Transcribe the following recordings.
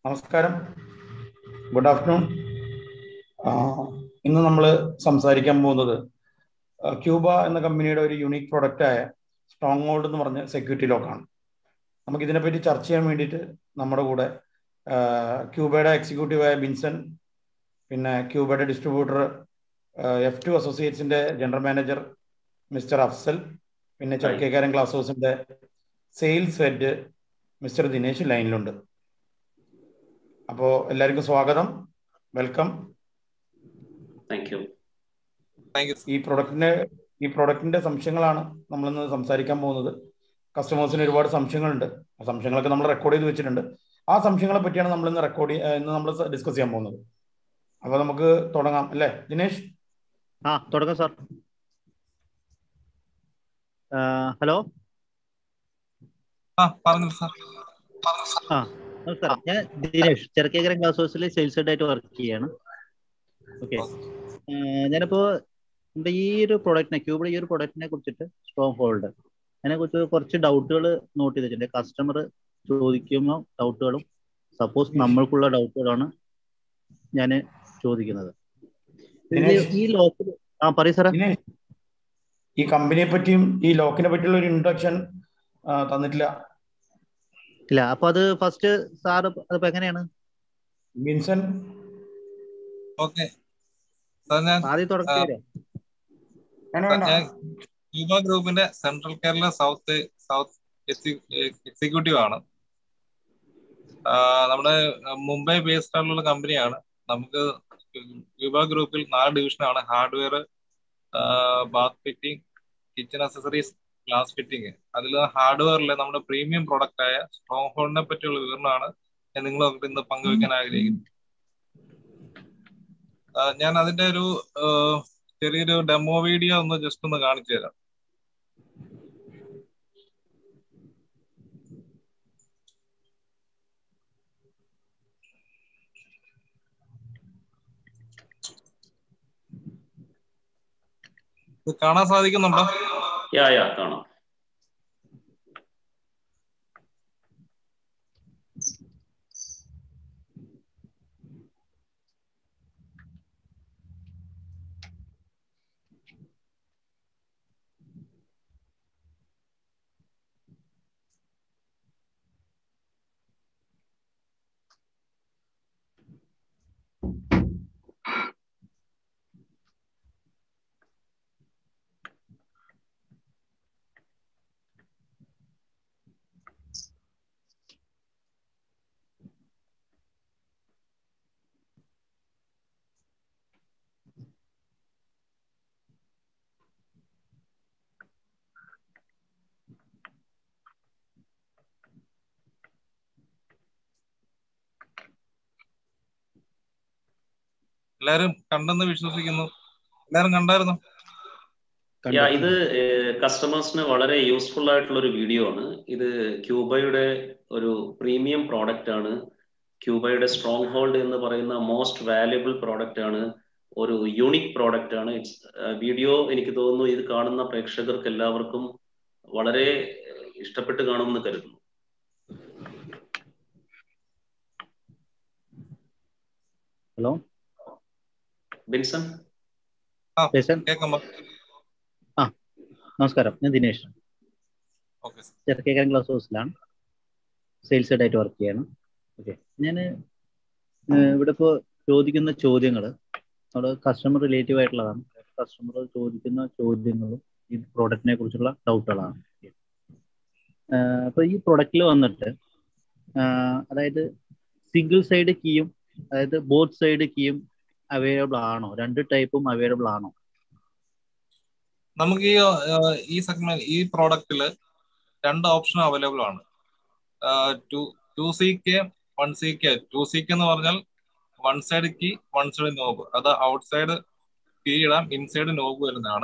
നമസ്കാരം good afternoon ഇന്ന് നമ്മൾ സംസാരിക്കാൻ പോകുന്നത് ക്യൂബ എന്ന കമ്പനിയുടെ ഒരു യുണീക്ക് പ്രൊഡക്റ്റ് ആയ സ്ട്രോങ് ഹോൾഡ് എന്ന് പറഞ്ഞ സെക്യൂരിറ്റി ലോക്കാണ് നമുക്ക് ഇതിനെപ്പറ്റി ചർച്ച ചെയ്യാൻ വേണ്ടിയിട്ട് നമ്മുടെ കൂടെ ക്യൂബയുടെ എക്സിക്യൂട്ടീവായ ബിൻസൺ പിന്നെ ക്യൂബയുടെ ഡിസ്ട്രിബ്യൂട്ടർ എഫ് ടു അസോസിയേറ്റ്സിന്റെ ജനറൽ മാനേജർ മിസ്റ്റർ അഫ്സൽ പിന്നെ ചർക്കേക്കാരൻ ക്ലാസ് ഹൗസിന്റെ സെയിൽസ് ഹെഡ് മിസ്റ്റർ ദിനേശ് ലൈനിലുണ്ട് അപ്പോ എല്ലാവർക്കും സ്വാഗതം വെൽക്കം താങ്ക് യു ഈ പ്രൊഡക്റ്റിന്റെ ഈ പ്രൊഡക്റ്റിന്റെ സംശയങ്ങളാണ് നമ്മളിന്ന് സംസാരിക്കാൻ പോകുന്നത് കസ്റ്റമേഴ്സിന് ഒരുപാട് സംശയങ്ങളുണ്ട് ആ സംശയങ്ങളൊക്കെ നമ്മൾ റെക്കോർഡ് ചെയ്ത് വെച്ചിട്ടുണ്ട് ആ സംശയങ്ങളെ പറ്റിയാണ് നമ്മൾ ഇന്ന് റെക്കോർഡ് ഇന്ന് നമ്മൾ ഡിസ്കസ് ചെയ്യാൻ പോകുന്നത് അപ്പൊ നമുക്ക് തുടങ്ങാം അല്ലേ ദിനേശ് ആ തുടങ്ങാം സാർ ഹലോ ആ പറഞ്ഞു സാർ ആ നമസ്കാരം ഞാൻ ദിനേഷ് ചെറുക്കേക്കര ക്ലാസ് ഹൗസിൽ സെയിൽസ് ഹെഡായിട്ട് വർക്ക് ചെയ്യാണ് ഓക്കെ ഞാനിപ്പോ നമ്മുടെ ഈ ഒരു പ്രൊഡക്റ്റിനെ ക്യൂബിൾ ഈ ഒരു പ്രൊഡക്റ്റിനെ കുറിച്ചിട്ട് സ്ട്രോങ് ഹോൾഡ് അതിനെ കുറിച്ച് കുറച്ച് ഡൗട്ടുകൾ നോട്ട് ചെയ്ത് വെച്ചിട്ടുണ്ട് കസ്റ്റമർ ചോദിക്കുമ്പോൾ ഡൗട്ടുകളും സപ്പോസ് നമ്മൾക്കുള്ള ഡൗട്ടുകളാണ് ഞാൻ ചോദിക്കുന്നത് ഈ ലോക്കിൽ ആ പറയൂ സാറേ ഈ കമ്പനിയെ പറ്റിയും ഈ ലോക്കിനെ പറ്റിയുള്ള ഒരു ഇൻട്രൊഡക്ഷൻ തന്നിട്ടില്ല ഇല്ല അപ്പൊ അത് ഫസ്റ്റ് സാർ അതിപ്പോ എങ്ങനെയാണ് വിൻസൻ ഓക്കെ സാർ ഞാൻ ആദ്യം തുടങ്ങിയ ഞാൻ ക്യൂബ ഗ്രൂപ്പിന്റെ central Kerala south south executive ആണ് നമ്മുടെ മുംബൈ ബേസ്ഡ് ആയിട്ടുള്ള കമ്പനിയാണ് നമുക്ക് ക്യൂബ ഗ്രൂപ്പിൽ നാല് ഡിവിഷനാണ് hardware bath fitting kitchen accessories glass fitting അതിൽ ഹാർഡ്വെയറിലെ നമ്മുടെ പ്രീമിയം പ്രോഡക്റ്റ് ആയ സ്ട്രോങ് ഹോളിനെ പറ്റിയുള്ള വിവരണമാണ് ഞാൻ നിങ്ങളൊക്കെ ഇന്ന് പങ്കുവെക്കാൻ ആഗ്രഹിക്കുന്നത് ഞാൻ അതിന്റെ ഒരു ചെറിയൊരു ഡെമോ വീഡിയോ ഒന്ന് ജസ്റ്റ് ഒന്ന് കാണിച്ചു തരാം ഇത് കാണാൻ സാധിക്കുന്നുണ്ടോ യാ യാ കാണാം എല്ലാരും കണ്ടെന്ന് വിശ്വസിക്കുന്നു എല്ലാരും കണ്ടായിരുന്നു യാ ഇത് കസ്റ്റമേഴ്സിന് വളരെ യൂസ്ഫുൾ ആയിട്ടുള്ള ഒരു വീഡിയോ ആണ് ഇത് ക്യൂബയുടെ ഒരു പ്രീമിയം പ്രോഡക്റ്റ് ആണ് ക്യൂബയുടെ സ്ട്രോങ് ഹോൾഡ് എന്ന് പറയുന്ന മോസ്റ്റ് വാല്യുബിൾ പ്രോഡക്റ്റ് ആണ് ഒരു യൂണിക് പ്രോഡക്റ്റ് ആണ് ഇറ്റ്സ് വീഡിയോ എനിക്ക് തോന്നുന്നു ഇത് കാണുന്ന പ്രേക്ഷകർക്ക് എല്ലാവർക്കും വളരെ ഇഷ്ടപ്പെട്ട് കാണുമെന്ന് കരുതുന്നു ഹലോ ബിൻസൺ കേൾക്കുമ്പോ ആ നമസ്കാരം ഞാൻ ദിനേഷ് ഓക്കെ ചെറുക്കേക്കരൻ ക്ലാസ് ഹൗസിലാണ് സെയിൽസ് ഹെഡായിട്ട് വർക്ക് ചെയ്യണം ഓക്കെ ഞാൻ ഇവിടെ ഇപ്പോൾ ചോദിക്കുന്ന ചോദ്യങ്ങൾ നമ്മുടെ കസ്റ്റമർ റിലേറ്റീവ് ആയിട്ടുള്ളതാണ് കസ്റ്റമർ ചോദിക്കുന്ന ചോദ്യങ്ങളും ഈ പ്രോഡക്റ്റിനെ കുറിച്ചുള്ള ഡൗട്ടുകളാണ് അപ്പോൾ ഈ പ്രൊഡക്റ്റിൽ വന്നിട്ട് അതായത് സിംഗിൾ സൈഡ് കീയും അതായത് ബോത്ത് സൈഡ് കീയും അവൈലബിൾ ആണോ രണ്ട് ടൈപ്പും അവൈലബിൾ ആണോ നമുക്ക് ഈ ഈ സെഗ്മെന്റ് ഈ പ്രോഡക്റ്റിൽ രണ്ട് ഓപ്ഷൻ അവൈലബിൾ ആണ് two two C K one C K two C K എന്ന് പറഞ്ഞാൽ one side key one side knob അത് ഔട്ട് സൈഡ് കീ ഇടാം ഇൻസൈഡ് നോബ് വരുന്നതാണ്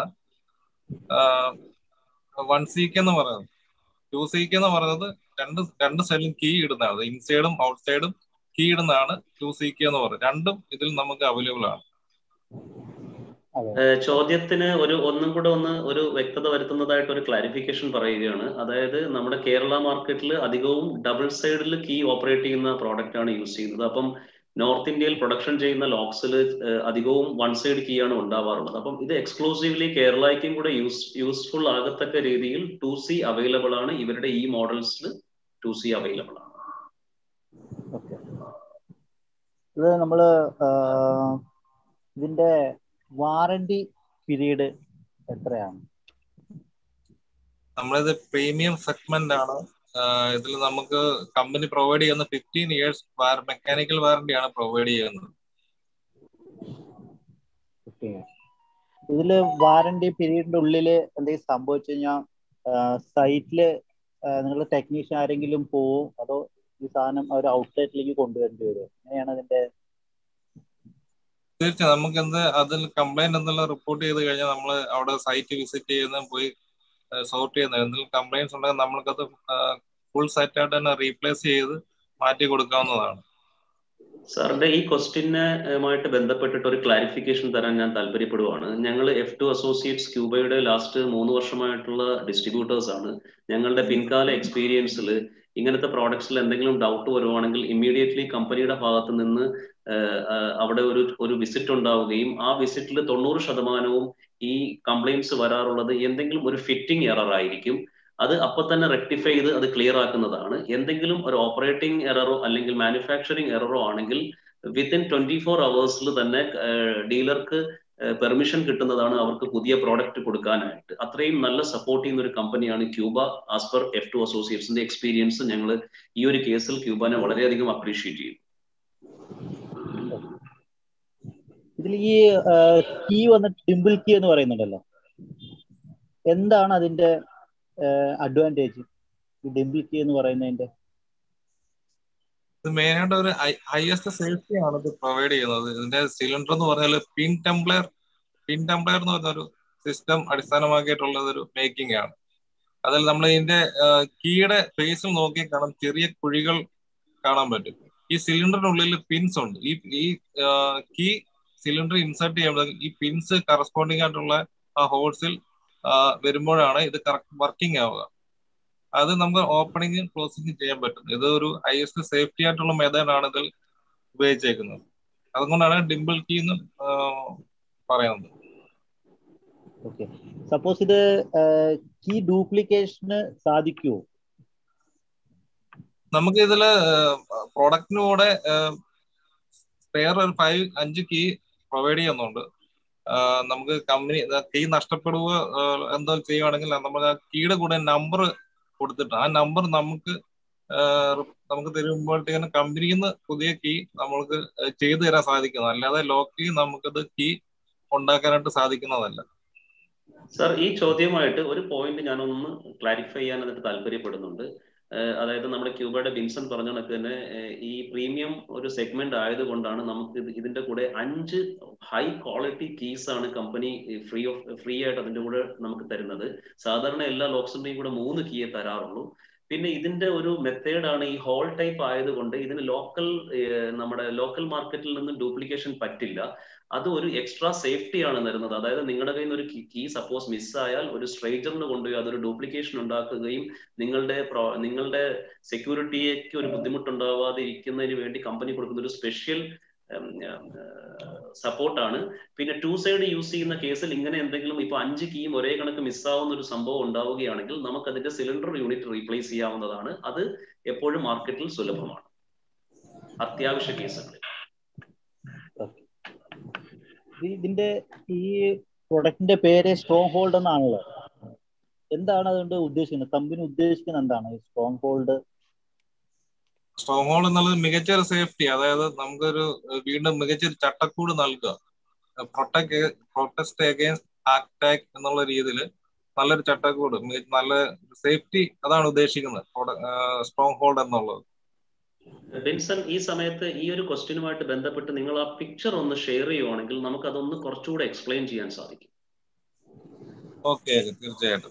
വൺ സി കെ എന്ന് പറയുന്നത് ടു സി കെ എന്ന് പറയുന്നത് രണ്ട് രണ്ട് സൈഡിലും കീ ഇടുന്നതാണ് ഇൻസൈഡും ഔട്ട് സൈഡും കീ ഇടുന്നതാണ് ടു സി കെ എന്ന് പറയുന്നത് രണ്ടും ഇതിൽ നമുക്ക് അവൈലബിൾ ആണ് ചോദ്യത്തിന് ഒരു ഒന്നും കൂടെ ഒന്ന് ഒരു വ്യക്തത വരുത്തുന്നതായിട്ട് ഒരു ക്ലാരിഫിക്കേഷൻ പറയുകയാണ് അതായത് നമ്മുടെ കേരള മാർക്കറ്റിൽ അധികവും ഡബിൾ സൈഡിൽ കീ ഓപ്പറേറ്റ് ചെയ്യുന്ന പ്രോഡക്റ്റ് ആണ് യൂസ് ചെയ്യുന്നത് അപ്പം നോർത്ത് ഇന്ത്യയിൽ പ്രൊഡക്ഷൻ ചെയ്യുന്ന ലോക്സിൽ അധികവും വൺ സൈഡ് കീ ആണ് ഉണ്ടാവാറുള്ളത് അപ്പം ഇത് എക്സ്ക്ലൂസീവ്ലി കേരളയ്ക്കും കൂടെ യൂസ് യൂസ്ഫുൾ ആകത്തക്ക രീതിയിൽ ടു സി അവൈലബിൾ ആണ് ഇവരുടെ ഈ മോഡൽസിൽ ടു സി അവൈലബിൾ ആണ് ഓക്കെ ഇത് നമ്മള് ഇതിന്റെ വാറണ്ടി പീരീഡ് എത്രയാണ് നമ്മളിത് പ്രീമിയം സെഗ്മെന്റ് ആണ് ഇതിൽ നമുക്ക് കമ്പനി പ്രൊവൈഡ് ചെയ്യുന്ന ഫിഫ്റ്റീൻ ഇയേഴ്സ് മെക്കാനിക്കൽ വാറണ്ടി ആണ് പ്രൊവൈഡ് ചെയ്യുന്നത് ഇതില് വാറണ്ടി പീരീഡിന്റെ ഉള്ളില് എന്തെങ്കിലും സംഭവിച്ചു കഴിഞ്ഞാൽ സൈറ്റില് നിങ്ങളുടെ ടെക്നീഷ്യൻ ആരെങ്കിലും പോവും അതോ ഈ സാധനം അവർ ഔട്ട്ലെറ്റിലേക്ക് കൊണ്ടുവരേണ്ടി വരുമോ എങ്ങനെയാണ് അതിന്റെ തീർച്ചയായും നമുക്ക് എന്ത് അതിൽ കംപ്ലൈന്റ് എന്നുള്ള റിപ്പോർട്ട് ചെയ്ത് കഴിഞ്ഞാൽ നമ്മൾ അവിടെ സൈറ്റ് വിസിറ്റ് ചെയ്യുന്ന പോയി സോർട്ട് ചെയ്യുന്നത് എന്തെങ്കിലും കംപ്ലൈൻസ് ഉണ്ടെങ്കിൽ നമ്മൾക്കത് ഫുൾ സെറ്റ് ആയിട്ട് തന്നെ റീപ്ലേസ് ചെയ്ത് മാറ്റി കൊടുക്കാവുന്നതാണ് സാറിന്റെ ഈ ക്വസ്റ്റ്യനുമായിട്ട് ബന്ധപ്പെട്ടിട്ട് ഒരു ക്ലാരിഫിക്കേഷൻ തരാൻ ഞാൻ താല്പര്യപ്പെടുവാണ് ഞങ്ങൾ എഫ് ടു അസോസിയേറ്റ്സ് ക്യൂബയുടെ ലാസ്റ്റ് മൂന്ന് വർഷമായിട്ടുള്ള ഡിസ്ട്രിബ്യൂട്ടേഴ്സ് ആണ് ഞങ്ങളുടെ പിൻകാല എക്സ്പീരിയൻസിൽ ഇങ്ങനത്തെ പ്രോഡക്ട്സിൽ എന്തെങ്കിലും ഡൗട്ട് വരുവാണെങ്കിൽ ഇമ്മീഡിയറ്റ്ലി കമ്പനിയുടെ ഭാഗത്ത് നിന്ന് അവിടെ ഒരു ഒരു വിസിറ്റ് ഉണ്ടാവുകയും ആ വിസിറ്റിൽ തൊണ്ണൂറ് ശതമാനവും ഈ കംപ്ലൈൻസ് വരാറുള്ളത് എന്തെങ്കിലും ഒരു ഫിറ്റിംഗ് എറർ ആയിരിക്കും അത് അപ്പൊ തന്നെ റെക്ടിഫൈ ചെയ്ത് അത് ക്ലിയർ ആക്കുന്നതാണ് എന്തെങ്കിലും ഒരു ഓപ്പറേറ്റിംഗ് എററോ അല്ലെങ്കിൽ മാനുഫാക്ചറിങ് എററോ ആണെങ്കിൽ വിത്തിൻ ട്വന്റി ഫോർ അവേഴ്സിൽ തന്നെ ഡീലർക്ക് പെർമിഷൻ കിട്ടുന്നതാണ് അവർക്ക് പുതിയ പ്രോഡക്റ്റ് കൊടുക്കാനായിട്ട് അത്രയും നല്ല സപ്പോർട്ട് ചെയ്യുന്ന ഒരു കമ്പനിയാണ് Cuba as per F two അസോസിയേറ്റ്സിന്റെ എക്സ്പീരിയൻസ് ഞങ്ങൾ ഈ ഒരു കേസിൽ ക്യൂബനെ വളരെയധികം അപ്രീഷിയേറ്റ് ചെയ്യും ഇതിൽ ഈ കീ വന്നിട്ട് ഡിംപിൾ കീ എന്ന് പറയുന്നുണ്ടല്ലോ എന്താണ് അതിന്റെ അഡ്വാൻറ്റേജ് ഈ ഡിംപിൾ കീ എന്ന് പറയുന്നതിന്റെ ഇത് മെയിനായിട്ട് ഒരു ഹയസ്റ്റ് സേഫ്റ്റി ആണ് ഇത് പ്രൊവൈഡ് ചെയ്യുന്നത് ഇതിന്റെ സിലിണ്ടർ എന്ന് പറഞ്ഞാൽ പിൻ ടെംപ്ലെയർ പിൻ ടെംപ്ലെയർ എന്ന് പറഞ്ഞ ഒരു സിസ്റ്റം അടിസ്ഥാനമാക്കിയിട്ടുള്ള ഒരു മേക്കിംഗ് ആണ് അതിൽ നമ്മൾ ഇതിന്റെ കീയുടെ ഫേസിൽ നോക്കി കാണാം ചെറിയ കുഴികൾ കാണാൻ പറ്റും ഈ സിലിണ്ടറിനുള്ളിൽ പിൻസ് ഉണ്ട് ഈ ഈ കീ സിലിണ്ടർ ഇൻസേർട്ട് ചെയ്യുമ്പോൾ ഈ പിൻസ് കറസ്പോണ്ടിങ് ആയിട്ടുള്ള ആ ഹോൾസിൽ വരുമ്പോഴാണ് ഇത് കറക്റ്റ് വർക്കിംഗ് ആവുക അത് നമുക്ക് ഓപ്പണിംഗും ക്ലോസിംഗും ചെയ്യാൻ പറ്റും ഇത് ഒരു ഹയസ്റ്റ് സേഫ്റ്റി ആയിട്ടുള്ള മെത്തേഡ് ആണ് ഇതിൽ ഉപയോഗിച്ചേക്കുന്നത് അതുകൊണ്ടാണ് ഡിംപിൾ കീ എന്ന് പറയുന്നത് ഓക്കെ സപ്പോസ് ഇത് കീ ഡ്യൂപ്ലിക്കേഷന് സാധിക്കുമോ നമുക്ക് ഇതില് പ്രോഡക്റ്റിന് കൂടെ സ്പെയർ ഒരു ഫൈവ് അഞ്ച് കീ പ്രൊവൈഡ് ചെയ്യുന്നുണ്ട് നമുക്ക് കമ്പനി കീ നഷ്ടപ്പെടുക എന്തോ ചെയ്യുവാണെങ്കിൽ നമ്മൾ ആ കീയുടെ കൂടെ നമ്പർ കൊടുത്തിട്ട് ആ നമ്പർ നമുക്ക് നമുക്ക് തരുമ്പോഴത്തേക്കും കമ്പനിയിൽ നിന്ന് പുതിയ കീ നമ്മൾക്ക് ചെയ്തു തരാൻ സാധിക്കുന്നത് അല്ലാതെ ലോക്കലി നമുക്കത് കീ ഉണ്ടാക്കാനായിട്ട് സാധിക്കുന്നതല്ല സർ ഈ ചോദ്യമായിട്ട് ഒരു പോയിന്റ് ഞാനൊന്ന് ക്ലാരിഫൈ ചെയ്യാൻ എന്നിട്ട് താല്പര്യപ്പെടുന്നുണ്ട് അതായത് നമ്മുടെ ക്യൂബയുടെ ബിൻസൺ പറഞ്ഞ കണക്ക് തന്നെ ഈ പ്രീമിയം ഒരു സെഗ്മെന്റ് ആയതുകൊണ്ടാണ് നമുക്ക് ഇതിന്റെ കൂടെ അഞ്ച് ഹൈ ക്വാളിറ്റി കീസ് ആണ് കമ്പനി ഫ്രീ ഓഫ് ഫ്രീ ആയിട്ട് അതിന്റെ കൂടെ നമുക്ക് തരുന്നത് സാധാരണ എല്ലാ ലോക്സിന്റെയും കൂടെ മൂന്ന് കീയെ തരാറുള്ളൂ പിന്നെ ഇതിന്റെ ഒരു മെത്തേഡാണ് ഈ ഹോൾ ടൈപ്പ് ആയതുകൊണ്ട് ഇതിന് ലോക്കൽ നമ്മുടെ ലോക്കൽ മാർക്കറ്റിൽ നിന്ന് ഡ്യൂപ്ലിക്കേഷൻ പറ്റില്ല അത് ഒരു എക്സ്ട്രാ സേഫ്റ്റി ആണ് തരുന്നത് അതായത് നിങ്ങളുടെ കയ്യിൽ നിന്ന് ഒരു കീ സപ്പോസ് മിസ്സായാൽ ഒരു സ്ട്രേറ്ററിന് കൊണ്ടുപോയി അതൊരു ഡ്യൂപ്ലിക്കേഷൻ ഉണ്ടാക്കുകയും നിങ്ങളുടെ നിങ്ങളുടെ സെക്യൂരിറ്റിക്ക് ഒരു ബുദ്ധിമുട്ടുണ്ടാവാതെ ഇരിക്കുന്നതിന് വേണ്ടി കമ്പനി കൊടുക്കുന്ന ഒരു സ്പെഷ്യൽ സപ്പോർട്ടാണ് പിന്നെ ടു സൈഡ് യൂസ് ചെയ്യുന്ന കേസിൽ ഇങ്ങനെ എന്തെങ്കിലും ഇപ്പൊ അഞ്ച് കീയും ഒരേ കണക്ക് മിസ്സാവുന്ന ഒരു സംഭവം ഉണ്ടാവുകയാണെങ്കിൽ നമുക്ക് അതിന്റെ സിലിണ്ടർ യൂണിറ്റ് റീപ്ലേസ് ചെയ്യാവുന്നതാണ് അത് എപ്പോഴും മാർക്കറ്റിൽ സുലഭമാണ് അത്യാവശ്യ കേസുകളിൽ ഇതിന്റെ ഈ പ്രൊഡക്റ്റിന്റെ പേര് സ്ട്രോങ് ഹോൾഡ് എന്നാണല്ലോ എന്താണ് അതുകൊണ്ട് ഉദ്ദേശിക്കുന്നത് കമ്പനി ഉദ്ദേശിക്കുന്നത് എന്താണ് ഈ സ്ട്രോങ് ഹോൾഡ് സ്ട്രോങ് ഹോൾഡ് എന്നുള്ളത് മികച്ച ഒരു സേഫ്റ്റി അതായത് നമുക്കൊരു വീണ്ടും മികച്ചൊരു ചട്ടക്കൂട് നൽകുക പ്രൊട്ടക്ട് പ്രൊട്ടസ്റ്റ് അഗേൻസ്റ്റ് അറ്റാക്ക് എന്നുള്ള രീതിയിൽ നല്ലൊരു ചട്ടക്കൂട് നല്ല സേഫ്റ്റി അതാണ് ഉദ്ദേശിക്കുന്നത് സ്ട്രോങ് ഹോൾഡ് എന്നുള്ളത് ബിൻസൺ ഈ സമയത്ത് ഈ ഒരു ക്വസ്റ്റ്യനുമായിട്ട് ബന്ധപ്പെട്ട് നിങ്ങൾ ആ പിക്ചർ ഒന്ന് ഷെയർ ചെയ്യുവാണെങ്കിൽ നമുക്ക് അതൊന്ന് കുറച്ചുകൂടെ എക്സ്പ്ലെയിൻ ചെയ്യാൻ സാധിക്കും ഓക്കെ തീർച്ചയായിട്ടും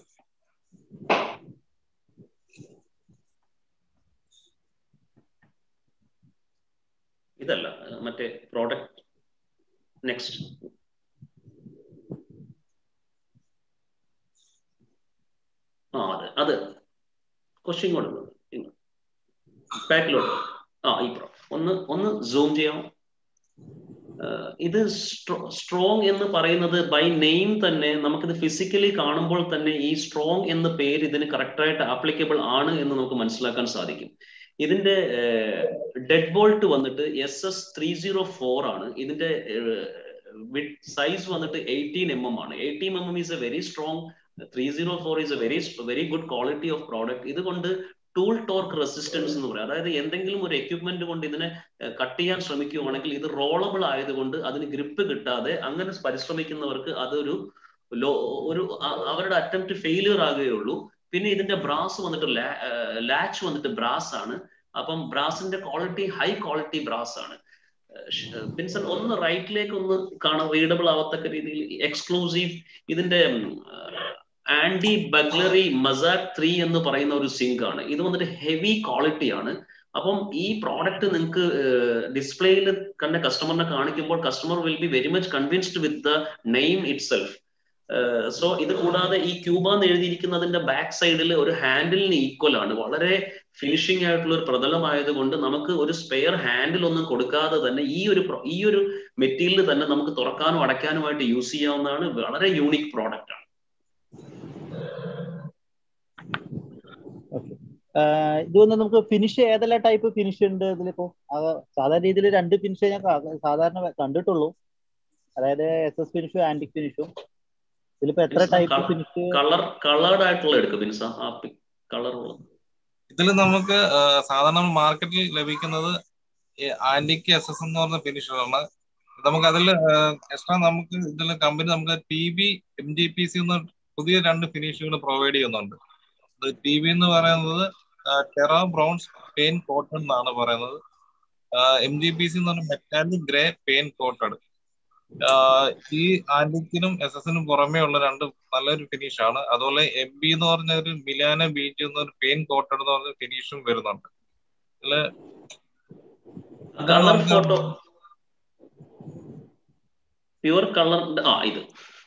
ഇതല്ല മറ്റേ പ്രോഡക്റ്റ് നെക്സ്റ്റ് ആ അതെ അത് ക്വസ്റ്റ്യൻ കൊടുക്കുന്നത് ബാക്കിലോട്ട് ആ ഇപ്പുറം ഒന്ന് ഒന്ന് സൂം ചെയ്യാമോ ഇത് സ്ട്രോങ് എന്ന് പറയുന്നത് ബൈ നെയിം തന്നെ നമുക്കിത് ഫിസിക്കലി കാണുമ്പോൾ തന്നെ ഈ സ്ട്രോങ് എന്ന പേര് ഇതിന് കറക്റ്റായിട്ട് ആപ്ലിക്കബിൾ ആണ് എന്ന് നമുക്ക് മനസ്സിലാക്കാൻ സാധിക്കും ഇതിന്റെ ഡെഡ് ബോൾട്ട് വന്നിട്ട് S S three zero four ആണ് ഇതിന്റെ സൈസ് വന്നിട്ട് എയ്റ്റീൻ എം എം ആണ് eighteen M M is a very strong three zero four is a very very good quality of product ഇതുകൊണ്ട് ടൂൾ ടോർക്ക് റെസിസ്റ്റൻസ് എന്ന് പറയും അതായത് എന്തെങ്കിലും ഒരു എക്യുപ്മെന്റ് കൊണ്ട് ഇതിനെ കട്ട് ചെയ്യാൻ ശ്രമിക്കുകയാണെങ്കിൽ ഇത് റോളബിൾ ആയതുകൊണ്ട് അതിന് ഗ്രിപ്പ് കിട്ടാതെ അങ്ങനെ പരിശ്രമിക്കുന്നവർക്ക് അതൊരു ലോ ഒരു അവരുടെ അറ്റംപ്റ്റ് ഫെയിലിയർ ആകുകയുള്ളൂ പിന്നെ ഇതിന്റെ ബ്രാസ് വന്നിട്ട് ലാച്ച് വന്നിട്ട് ബ്രാസ് ആണ് അപ്പം ബ്രാസിന്റെ ക്വാളിറ്റി ഹൈ ക്വാളിറ്റി ബ്രാസ് ആണ് ബിൻസൺ ഒന്ന് റൈറ്റിലേക്ക് ഒന്ന് കാണാൻ റീഡബിൾ ആവത്തക്ക രീതിയിൽ എക്സ്ക്ലൂസീവ് ഇതിന്റെ ആന്റി ബഗ്ലറി മസാക് ത്രീ എന്ന് പറയുന്ന ഒരു സിങ്ക് ആണ് ഇത് വന്നിട്ട് ഹെവി ക്വാളിറ്റി ആണ് അപ്പം ഈ പ്രോഡക്റ്റ് നിങ്ങൾക്ക് ഡിസ്പ്ലേയിൽ കണ്ട കസ്റ്റമറിനെ കാണിക്കുമ്പോൾ customer will be very much convinced with the name itself so ഇത് കൂടാതെ ഈ ക്യൂബ എന്ന് എഴുതിയിരിക്കുന്നതിന്റെ ബാക്ക് സൈഡിൽ ഒരു ഹാൻഡിലിന് ഈക്വൽ ആണ് വളരെ ഫിനിഷിംഗ് ആയിട്ടുള്ള ഒരു പ്രതലമായതുകൊണ്ട് നമുക്ക് ഒരു സ്പെയർ ഹാൻഡിൽ ഒന്നും കൊടുക്കാതെ തന്നെ ഈ ഒരു ഈ ഒരു മെറ്റീരിയൽ തന്നെ നമുക്ക് തുറക്കാനും അടയ്ക്കാനുമായിട്ട് യൂസ് ചെയ്യാവുന്നതാണ് വളരെ യൂണിക് പ്രോഡക്റ്റ് ആണ് ഇതൊന്ന് നമുക്ക് ഫിനിഷ് ഏതെല്ലാം ടൈപ്പ് ഫിനിഷ് ഉണ്ട് ഇതിലിപ്പോ സാധാരണ രീതിയിൽ രണ്ട് ഫിനിഷ് ഞാൻ സാധാരണ കണ്ടിട്ടുള്ളൂ അതായത് എസ് എസ് ഫിനിഷും ആന്റിക് ഫിനിഷും ഇതിലിപ്പോ എത്ര ടൈപ്പ് ഫിനിഷ് കളർ കളേർഡ് ആയിട്ടുള്ള എടുക്കും ബിൻസ ആ കളർ ഇതിൽ നമുക്ക് സാധാരണ മാർക്കറ്റിൽ ലഭിക്കുന്നത് ആന്റിക് എസ് എസ് എന്ന് പറഞ്ഞ ഫിനിഷറാണ് നമുക്ക് അതിൽ എക്സ്ട്രാ നമുക്ക് ഇതിൽ കമ്പനി നമുക്ക് T B M G P C എന്ന പുതിയ രണ്ട് ഫിനിഷുകൾ പ്രൊവൈഡ് ചെയ്യുന്നുണ്ട് ടി ബി എന്ന് പറയുന്നത് ടെറ ബ്രൗൺസ് പെയിൻ കോട്ടൺ എന്നാണ് പറയുന്നത് എം ജി പി സി എന്ന് പറഞ്ഞ മെറ്റാലിക് ഗ്രേ പെയിൻ കോട്ടഡ് ഈ ആന്റിക്കിനും എസ് എസിനും പുറമേ ഉള്ള രണ്ട് നല്ലൊരു ഫിനിഷ് ആണ് അതുപോലെ എം ബി എന്ന് പറഞ്ഞ ഒരു മിലാന ബീച്ച് എന്ന ഒരു പെയിൻ കോട്ടഡ് എന്ന് പറഞ്ഞ ഫിനിഷും വരുന്നുണ്ട് ഇതില് കളർ ഫോട്ടോ പ്യുവർ കളർ ആ ഇത്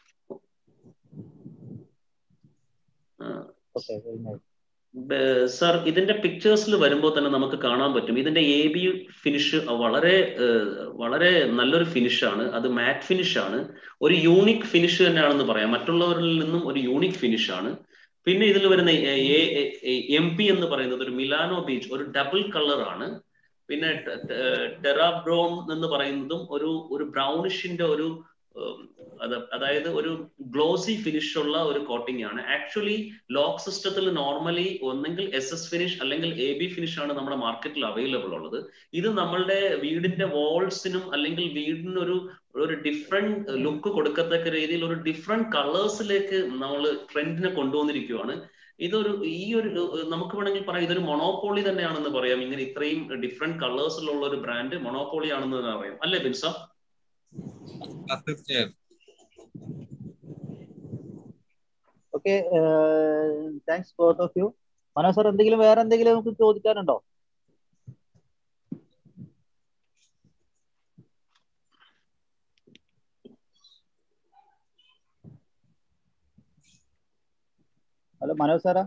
സർ ഇതിന്റെ പിക്ചേഴ്സിൽ വരുമ്പോൾ തന്നെ നമുക്ക് കാണാൻ പറ്റും ഇതിന്റെ എ ബി ഫിനിഷ് വളരെ വളരെ നല്ലൊരു ഫിനിഷ് ആണ് അത് മാറ്റ് ഫിനിഷ് ആണ് ഒരു യൂണിക് ഫിനിഷ് തന്നെയാണെന്ന് പറയാം മറ്റുള്ളവരിൽ നിന്നും ഒരു യൂണിക് ഫിനിഷ് ആണ് പിന്നെ ഇതിൽ വരുന്ന എം പി എന്ന് പറയുന്നത് ഒരു മിലാനോ ബീച്ച് ഒരു ഡബിൾ കളർ ആണ് പിന്നെ ടെറാബ്രോൺ എന്ന് പറയുന്നതും ഒരു ഒരു ബ്രൗണിഷിന്റെ ഒരു അതായത് ഒരു ഗ്ലോസി ഫിനിഷ് ഉള്ള ഒരു കോട്ടിംഗ് ആണ് ആക്ച്വലി ലോക്ക് സിസ്റ്റത്തിൽ നോർമലി ഒന്നെങ്കിൽ എസ് എസ് ഫിനിഷ് അല്ലെങ്കിൽ എ ബി ഫിനിഷ് ആണ് നമ്മുടെ മാർക്കറ്റിൽ അവൈലബിൾ ഉള്ളത് ഇത് നമ്മളുടെ വീടിന്റെ വാൾസിനും അല്ലെങ്കിൽ വീടിനൊരു ഒരു ഡിഫറെന്റ് ലുക്ക് കൊടുക്കത്തക്ക രീതിയിൽ ഒരു ഡിഫറെന്റ് കളേഴ്സിലേക്ക് നമ്മൾ ട്രെൻഡിനെ കൊണ്ടുവന്നിരിക്കുകയാണ് ഇതൊരു ഈ ഒരു നമുക്ക് വേണമെങ്കിൽ പറയാം ഇതൊരു മൊണോപോളി തന്നെയാണെന്ന് പറയാം ഇങ്ങനെ ഇത്രയും ഡിഫറെന്റ് കളേഴ്സിലുള്ള ഒരു ബ്രാൻഡ് മൊണോപോളി ആണെന്ന് തന്നെ പറയാം അല്ലേ ബിൻസ തീർച്ചയായും okay thanks both of you മനോ സാർ എന്തെങ്കിലും വേറെ എന്തെങ്കിലും നമുക്ക് ചോദിക്കാനുണ്ടോ ഹലോ മനോജ് സാറാ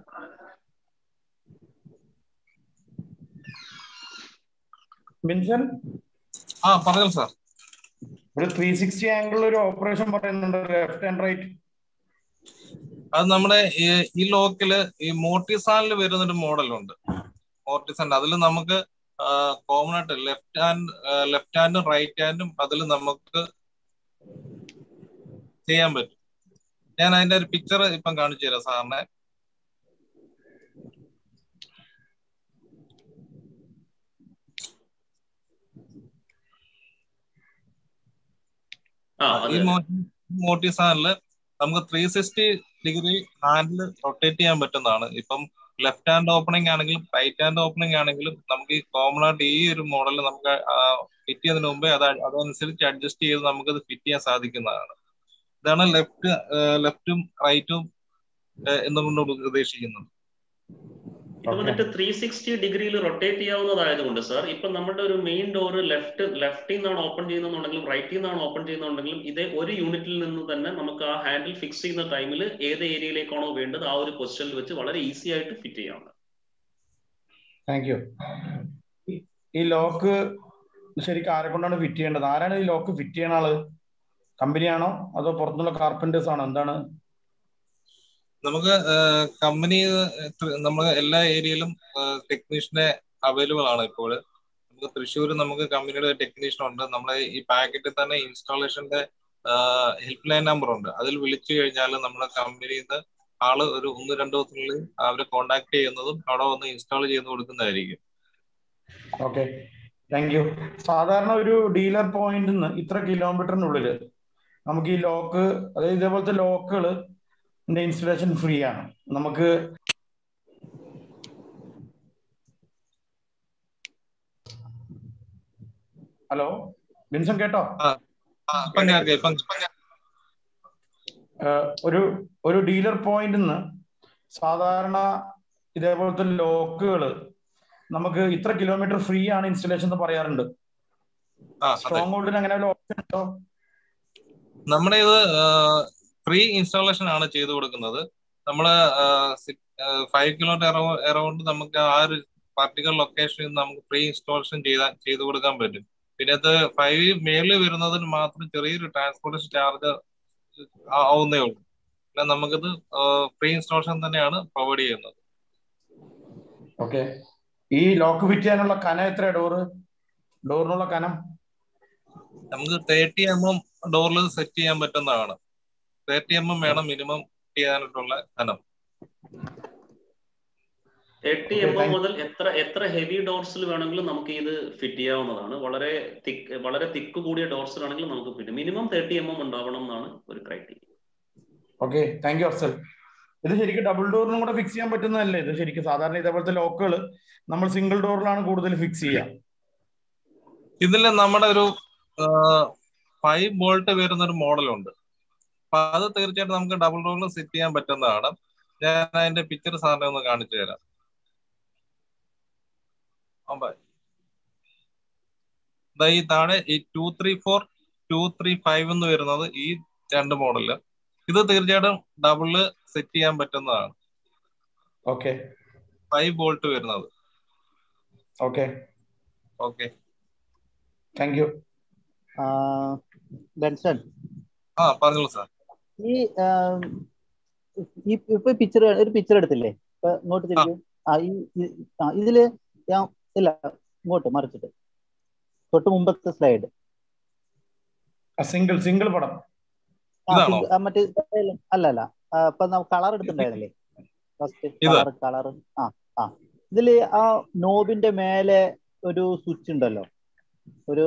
മിൻസൺ ആ പറഞ്ഞു സാർ ഒരു ത്രീ സിക്സ്റ്റി ആംഗിൾ ഒരു ഓപ്പറേഷൻ പറയുന്നുണ്ട് ലെഫ്റ്റ് ആൻഡ് റൈറ്റ് അത് നമ്മുടെ ഈ ലോക്കില് ഈ മോട്ടിസാനിൽ വരുന്ന ഒരു മോഡലുണ്ട് മോർട്ടിസാൻ അതിൽ നമുക്ക് കോമൺ ആയിട്ട് ലെഫ്റ്റ് ഹാൻഡ് ലെഫ്റ്റ് ഹാൻഡും റൈറ്റ് ഹാൻഡും അതിൽ നമുക്ക് ചെയ്യാൻ പറ്റും ഞാൻ അതിന്റെ ഒരു പിക്ചർ ഇപ്പം കാണിച്ചു തരാം സാറിനെ ഈ മോട്ടിസാനില് നമുക്ക് three sixty degree handle rotate ചെയ്യാൻ പറ്റുന്നതാണ് ഇപ്പം ലെഫ്റ്റ് ഹാൻഡ് ഓപ്പണിംഗ് ആണെങ്കിലും റൈറ്റ് ഹാൻഡ് ഓപ്പണിംഗ് ആണെങ്കിലും നമുക്ക് ഈ കോമൺ ആയിട്ട് ഈ ഒരു മോഡൽ നമുക്ക് ഫിറ്റ് ചെയ്യുന്നതിന് മുമ്പേ അത് അതനുസരിച്ച് അഡ്ജസ്റ്റ് ചെയ്ത് നമുക്കത് ഫിറ്റ് ചെയ്യാൻ സാധിക്കുന്നതാണ് ഇതാണ് ലെഫ്റ്റ് ലെഫ്റ്റും റൈറ്റും എന്നുകൊണ്ട് ഉദ്ദേശിക്കുന്നത് ഇത് വന്നിട്ട് ത്രീ സിക്സ്റ്റി ഡിഗ്രിയിൽ റൊട്ടേറ്റ് ചെയ്യാവുന്നതായതുകൊണ്ട് സാർ ഇപ്പൊ നമ്മുടെ ഒരു മെയിൻ ഡോർ ലെഫ്റ്റ് ലെഫ്റ്റിൽ നിന്നാണ് ഓപ്പൺ ചെയ്യുന്നുണ്ടെങ്കിലും റൈറ്റിൽ നിന്നാണ് ഓപ്പൺ ചെയ്യുന്നുണ്ടെങ്കിലും ഇതേ ഒരു യൂണിറ്റിൽ നിന്ന് തന്നെ നമുക്ക് ആ ഹാൻഡിൽ ഫിക്സ് ചെയ്യുന്ന ടൈമിൽ ഏത് ഏരിയയിലേക്കാണോ വേണ്ടത് ആ ഒരു പൊസിഷനിൽ വെച്ച് വളരെ ഈസി ആയിട്ട് ഫിറ്റ് ചെയ്യാവുന്നത് താങ്ക് യു ഈ ലോക്ക് ശരിക്കും ആരെ കൊണ്ടാണ് ഫിറ്റ് ചെയ്യേണ്ടത് ആരാണ് ഈ ലോക്ക് ഫിറ്റ് ചെയ്യണ ആള് കമ്പനിയാണോ അതോ പുറത്തുനിന്നുള്ള കാർപ്പൻറ്റേഴ്സ് ആണോ എന്താണ് നമുക്ക് കമ്പനി നമ്മൾ എല്ലാ ഏരിയയിലും ടെക്നീഷ്യനെ അവൈലബിൾ ആണ് ഇപ്പോൾ നമുക്ക് തൃശ്ശൂർ നമുക്ക് കമ്പനിയുടെ ടെക്നീഷ്യൻ ഉണ്ട് നമ്മുടെ ഈ പാക്കറ്റിൽ തന്നെ ഇൻസ്റ്റാളേഷന്റെ ഹെൽപ്പ് ലൈൻ നമ്പർ ഉണ്ട് അതിൽ വിളിച്ചു കഴിഞ്ഞാൽ നമ്മുടെ കമ്പനിയിൽ നിന്ന് ആള് ഒരു ഒന്ന് രണ്ട് ദിവസത്തിനുള്ളിൽ അവരെ കോണ്ടാക്ട് ചെയ്യുന്നതും അവിടെ വന്ന് ഇൻസ്റ്റാൾ ചെയ്ത് കൊടുക്കുന്നതായിരിക്കും ഓക്കെ താങ്ക് യു സാധാരണ ഒരു ഡീലർ പോയിന്റിൽ നിന്ന് ഇത്ര കിലോമീറ്ററിനുള്ളിൽ നമുക്ക് ഈ ലോക്ക് അതായത് ഇതേപോലത്തെ ലോക്കുകൾ ഇൻസ്റ്റലേഷൻ ഫ്രീ ആണ് നമുക്ക് ഹലോ വിൻസൺ കേട്ടോ ഇപ്പം കേൾക്കാം ഇപ്പം ഒരു ഒരു ഡീലർ പോയിന്റിൽ നിന്ന് സാധാരണ ഇതേപോലത്തെ ലോക്കുകൾ നമുക്ക് ഇത്ര കിലോമീറ്റർ ഫ്രീ ആണ് ഇൻസ്റ്റലേഷൻ എന്ന് പറയാറുണ്ട് സ്ട്രോങ് ഹോൾഡിന് അങ്ങനെ വല്ല ഓപ്ഷൻ ഉണ്ടോ നമ്മുടെ ഇത് ഫ്രീ ഇൻസ്റ്റാളേഷൻ ആണ് ചെയ്തു കൊടുക്കുന്നത് നമ്മള് ഫൈവ് കിലോമീറ്റർ അറൗണ്ട് നമുക്ക് ആ ഒരു പാർട്ടിക്കൽ ലൊക്കേഷനിൽ നിന്ന് നമുക്ക് ഫ്രീ ഇൻസ്റ്റാളേഷൻ ചെയ്താൽ ചെയ്തു കൊടുക്കാൻ പറ്റും പിന്നെ അത് ഫൈവ് മേളിൽ വരുന്നതിന് മാത്രം ചെറിയൊരു ട്രാൻസ്പോർട്ടേഷൻ ചാർജ് ആവുന്നേ ഉള്ളൂ പിന്നെ നമുക്കിത് ഫ്രീ ഇൻസ്റ്റാളേഷൻ തന്നെയാണ് പ്രൊവൈഡ് ചെയ്യുന്നത് ഓക്കെ ഈ ലോക്ക് ഫിറ്റ് ചെയ്യാനുള്ള കനം എത്ര ഡോറ് ഡോറിനുള്ള കനം നമുക്ക് തേർട്ടി എം എം ഡോറിൽ സെറ്റ് ചെയ്യാൻ പറ്റുന്നതാണ് തേർട്ടി എം എം വേണം മിനിമം ചെയ്യാനായിട്ടുള്ള കനം തേർട്ടി എം എം മുതൽ എത്ര എത്ര ഹെവി ഡോർസിൽ വേണമെങ്കിലും നമുക്ക് ഇത് ഫിറ്റ് ചെയ്യാവുന്നതാണ് വളരെ തിക്ക് വളരെ തിക്ക് കൂടിയ ഡോർസിലാണെങ്കിൽ നമുക്ക് fit minimum thirty M M ഉണ്ടാവണം എന്നാണ് ഒരു criteria okay thank you Afsal ഇത് ശരിക്കും ഡബിൾ ഡോറിനും കൂടെ ഫിക്സ് ചെയ്യാൻ പറ്റുന്നതല്ലേ ഇത് ശരിക്കും സാധാരണ ഇതേപോലത്തെ ലോക്കുകൾ നമ്മൾ സിംഗിൾ ഡോറിലാണ് കൂടുതൽ ഫിക്സ് ചെയ്യുക ഇതിൽ നമ്മുടെ ഒരു ഫൈവ് ബോൾട്ട് വരുന്ന ഒരു മോഡലുണ്ട് അപ്പൊ അത് തീർച്ചയായിട്ടും നമുക്ക് ഡബിൾ ഡോറിൽ സെറ്റ് ചെയ്യാൻ പറ്റുന്നതാണ് ഞാൻ അതിന്റെ പിക്ചർ സാറിനെ ഒന്ന് കാണിച്ചു തരാം ഈ താഴെ ഈ two three four two three five എന്ന് വരുന്നത് ഈ രണ്ട് മോഡല് ഇത് തീർച്ചയായിട്ടും ഡബിള് സെറ്റ് ചെയ്യാൻ പറ്റുന്നതാണ് ഓക്കെ ഫൈവ് ബോൾട്ട് വരുന്നത് okay okay thank you Benson ആ പറഞ്ഞോളൂ സാർ ഈ ഇപ്പൊ പിക്ചർ ഒരു പിക്ചർ എടുത്തില്ലേ ഇപ്പൊ ഇങ്ങോട്ട് തിരിക്കും ആ ഈ ആ ഇതില് ഞാൻ ഇല്ല ഇങ്ങോട്ട് മറിച്ചിട്ട് തൊട്ട് മുമ്പത്തെ സ്ലൈഡ് സിംഗിൾ സിംഗിൾ പടം മറ്റേ അല്ല അല്ല ഇപ്പൊ കളർ എടുത്തിട്ടുണ്ടായിരുന്നില്ലേ ഫസ്റ്റ് കളർ കളർ ആ ആ ഇതില് ആ നോബിന്റെ മേലെ ഒരു സ്വിച്ച് ഉണ്ടല്ലോ ഒരു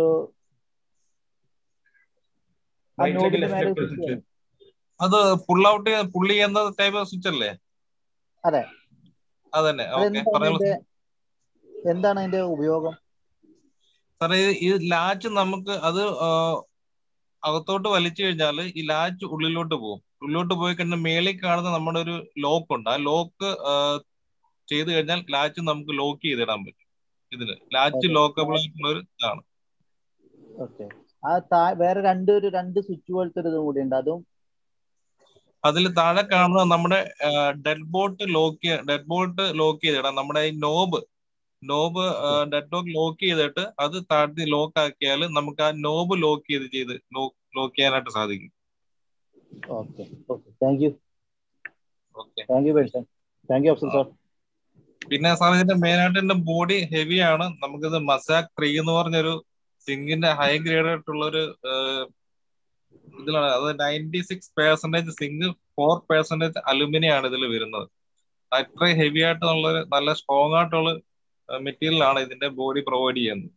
അത് പുൾ ഔട്ട് പുള്ളി ചെയ്യുന്ന ടൈപ്പ് സ്വിച്ച് അല്ലേ അതെ അതന്നെ ഓക്കെ എന്താണ് അതിന്റെ ഉപയോഗം സാറേ ഈ ലാച്ച് നമുക്ക് അത് അകത്തോട്ട് വലിച്ചു കഴിഞ്ഞാൽ ഈ ലാച്ച് ഉള്ളിലോട്ട് പോകും ഉള്ളിലോട്ട് പോയി കഴിഞ്ഞാൽ മേളിൽ കാണുന്ന നമ്മുടെ ഒരു ലോക്ക് ഉണ്ട് ആ ലോക്ക് ചെയ്ത് കഴിഞ്ഞാൽ ലാച്ച് നമുക്ക് ലോക്ക് ചെയ്തിടാൻ പറ്റും ഇതിന് ലാച്ച് ലോക്കബിൾ ആയിട്ടുള്ള ഒരു ഇതാണ് ഓക്കെ ആ വേറെ രണ്ട് ഒരു രണ്ട് സ്വിച്ച് പോലത്തെ ഒരു കൂടി ഉണ്ട് അതും അതിൽ താഴെ കാണുന്ന നമ്മുടെ dead bolt lock dead bolt lock ചെയ്തിടാം നമ്മുടെ ഈ knob knob dead lock lock ചെയ്തിട്ട് അത് താഴ്ത്തി ലോക്ക് ആക്കിയാൽ നമുക്ക് ആ നോബ് ലോക്ക് ചെയ്ത് ചെയ്ത് ലോക്ക് ചെയ്യാനായിട്ട് സാധിക്കും okay okay thank you okay thank you Belson thank you Afzal sir പിന്നെ സാർ ഇതിന്റെ മെയിൻ ആയിട്ട് ഇതിന്റെ ബോഡി ഹെവി ആണ് നമുക്കിത് മസാക് ത്രീ എന്ന് പറഞ്ഞൊരു സിങ്കിന്റെ ഹൈ ഗ്രേഡ് ആയിട്ടുള്ള ഒരു ഇതിലാണ് അത് ninety six percentage zinc four percentage aluminium ആണ് ഇതിൽ വരുന്നത് അത്ര ഹെവി ആയിട്ടുള്ള നല്ല സ്ട്രോങ് ആയിട്ടുള്ള മെറ്റീരിയൽ ആണ് ഇതിന്റെ ബോഡി പ്രൊവൈഡ് ചെയ്യുന്നത്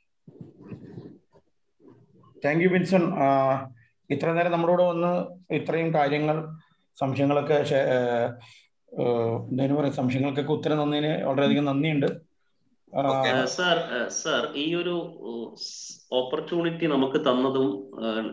താങ്ക് യു വിൻസൺ ഇത്ര നേരം നമ്മുടെ കൂടെ വന്ന് ഇത്രയും കാര്യങ്ങൾ സംശയങ്ങളൊക്കെ എന്തായാലും പറയാം സംശയങ്ങൾക്കൊക്കെ ഉത്തരം തന്നതിന് വളരെയധികം നന്ദിയുണ്ട് സാർ സാർ ഈ ഒരു ഓപ്പർച്യൂണിറ്റി നമുക്ക് തന്നതും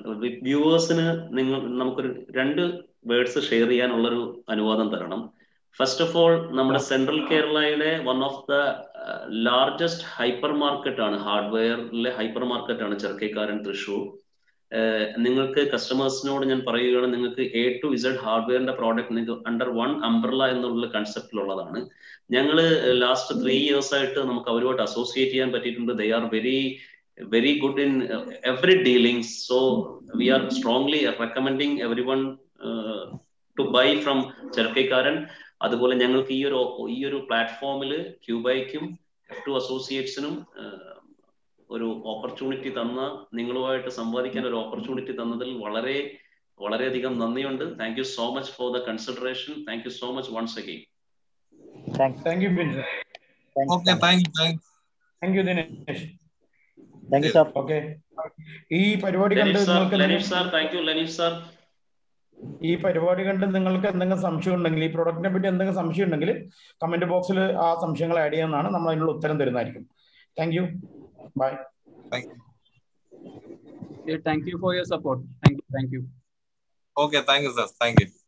വ്യൂവേഴ്സിന് നിങ്ങൾ നമുക്കൊരു രണ്ട് വേർഡ്സ് ഷെയർ ചെയ്യാനുള്ളൊരു അനുവാദം തരണം ഫസ്റ്റ് ഓഫ് ഓൾ നമ്മുടെ സെൻട്രൽ കേരളയിലെ one of the largest hyper market ആണ് ഹാർഡ്വെയറിലെ ഹൈപ്പർ മാർക്കറ്റ് ആണ് ചെറുക്കേക്കാരൻ തൃശൂർ നിങ്ങൾക്ക് കസ്റ്റമേഴ്സിനോട് ഞാൻ പറയുകയാണ് നിങ്ങൾക്ക് എ ടു ഇസഡ് ഹാർഡ്വെയറിന്റെ പ്രോഡക്റ്റ് നിങ്ങൾക്ക് അണ്ടർ വൺ അംബ്രല എന്നുള്ള കൺസെപ്റ്റിലുള്ളതാണ് ഞങ്ങൾ ലാസ്റ്റ് ത്രീ ഇയേഴ്സ് ആയിട്ട് നമുക്ക് അവരുമായിട്ട് അസോസിയേറ്റ് ചെയ്യാൻ പറ്റിയിട്ടുണ്ട് they are very very good in every dealings so we are strongly recommending every one to buy from ചെറുക്കേക്കാരൻ അതുപോലെ ഞങ്ങൾക്ക് ഈ ഒരു ഈ ഒരു പ്ലാറ്റ്ഫോമിൽ ക്യൂബൈക്കും എഫ് ടു അസോസിയേറ്റ്സിനും ഒരു ഓപ്പർച്യൂണിറ്റി തന്ന നിങ്ങളുമായിട്ട് സംവാദിക്കാൻ ഒരു ഓപ്പർച്യൂണിറ്റി തന്നതിൽ വളരെ വളരെയധികം നന്ദിയുണ്ട് thank you so much for the consideration thank you so much once again thank you Bins okay thank you thank thank you Dinesh thank you sir okay ഈ പരിപാടി കണ്ട് ലെനീഷ് സാർ നിങ്ങൾക്ക് Lenish sir thank you Lenish sir ഈ പരിപാടി കണ്ട് നിങ്ങൾക്ക് എന്തെങ്കിലും സംശയം ഉണ്ടെങ്കിൽ ഈ പ്രൊഡക്റ്റിനെ പറ്റി എന്തെങ്കിലും സംശയം ഉണ്ടെങ്കിൽ കമന്റ് ബോക്സിൽ ആ സംശയങ്ങൾ ആഡ് ചെയ്യാവുന്നതാണ് നമ്മൾ അതിനുള്ള ഉത്തരം തരുന്നതായിരിക്കും thank you bye Yeah, thank you for your support. Thank you. Thank you. Okay thank you sir thank U